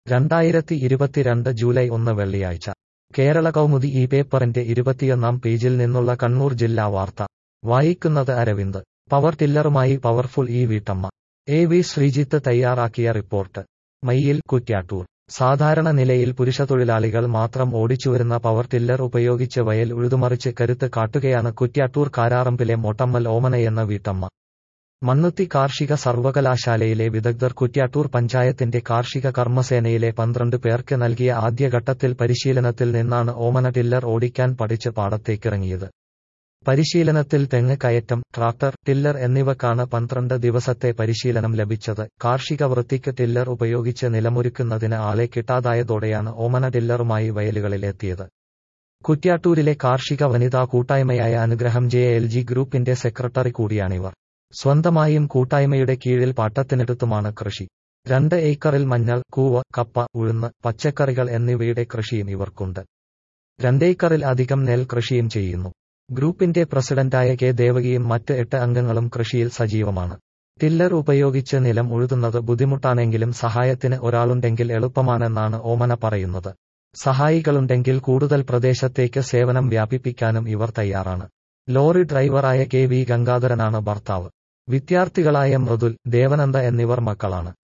രണ്ടായിരത്തി ഇരുപത്തിരണ്ട് ജൂലൈ ഒന്ന് വെള്ളിയാഴ്ച കേരള കൗമുദി ഈ പേപ്പറിന്റെ ഇരുപത്തിയൊന്നാം പേജിൽ നിന്നുള്ള കണ്ണൂർ ജില്ലാ വാർത്ത വായിക്കുന്നത് അരവിന്ദ് പവർ ടില്ലറുമായി പവർഫുൾ ഈ വീട്ടമ്മ എ വി ശ്രീജിത്ത് തയ്യാറാക്കിയ റിപ്പോർട്ട് മയ്യിൽ കുറ്റ്യാട്ടൂർ സാധാരണ നിലയിൽ പുരുഷതൊഴിലാളികൾ മാത്രം ഓടിച്ചുവരുന്ന പവർ ടില്ലർ ഉപയോഗിച്ച് വയൽ ഉഴുതുമറിച്ച് കരുത്ത് കാട്ടുകയാണ് കുറ്റ്യാട്ടൂർ കാരാറമ്പിലെ മൊട്ടമ്മൽ ഓമനയെന്ന വീട്ടമ്മ മണ്ണുത്തി കാർഷിക സർവകലാശാലയിലെ വിദഗ്ധർ കുറ്റ്യാട്ടൂർ പഞ്ചായത്തിന്റെ കാർഷിക കർമ്മസേനയിലെ പന്ത്രണ്ട് പേർക്ക് നൽകിയ ആദ്യഘട്ടത്തിൽ പരിശീലനത്തിൽ നിന്നാണ് ഓമന ടില്ലർ ഓടിക്കാൻ പഠിച്ച് പാടത്തേക്കിറങ്ങിയത് പരിശീലനത്തിൽ തെങ്ങ് കയറ്റം ട്രാക്ടർ ടില്ലർ എന്നിവക്കാണ് പന്ത്രണ്ട് ദിവസത്തെ പരിശീലനം ലഭിച്ചത് കാർഷിക വൃത്തിക്ക് ടില്ലർ ഉപയോഗിച്ച് നിലമൊരുക്കുന്നതിന് ആളെ കിട്ടാതായതോടെയാണ് ഓമന ടില്ലറുമായി വയലുകളിൽ എത്തിയത് കുറ്റ്യാട്ടൂരിലെ കാർഷിക വനിതാ കൂട്ടായ്മയായ അനുഗ്രഹം ജെ എൽ ജി ഗ്രൂപ്പിന്റെ സെക്രട്ടറി കൂടിയാണിവർ സ്വന്തമായും കൂട്ടായ്മയുടെ കീഴിൽ പാട്ടത്തിനെടുത്തുമാണ് കൃഷി രണ്ട് ഏക്കറിൽ മഞ്ഞൾ കൂവ കപ്പ ഉഴുന്ന് പച്ചക്കറികൾ എന്നിവയുടെ കൃഷിയും ഇവർക്കുണ്ട് രണ്ടേക്കറിൽ അധികം നെൽ കൃഷിയും ചെയ്യുന്നു ഗ്രൂപ്പിന്റെ പ്രസിഡന്റായ കെ ദേവകിയും മറ്റ് എട്ട് അംഗങ്ങളും കൃഷിയിൽ സജീവമാണ് ടില്ലർ ഉപയോഗിച്ച് നിലം ഉഴുതുന്നത് ബുദ്ധിമുട്ടാണെങ്കിലും സഹായത്തിന് ഒരാളുണ്ടെങ്കിൽ എളുപ്പമാണെന്നാണ് ഓമന പറയുന്നത് സഹായികളുണ്ടെങ്കിൽ കൂടുതൽ പ്രദേശത്തേക്ക് സേവനം വ്യാപിപ്പിക്കാനും ഇവർ തയ്യാറാണ് ലോറി ഡ്രൈവറായ കെ വി ഗംഗാധരനാണ് ഭർത്താവ് വിദ്യാർത്ഥികളായ മൃദുൽ ദേവനന്ദ എന്നിവർ മക്കളാണ്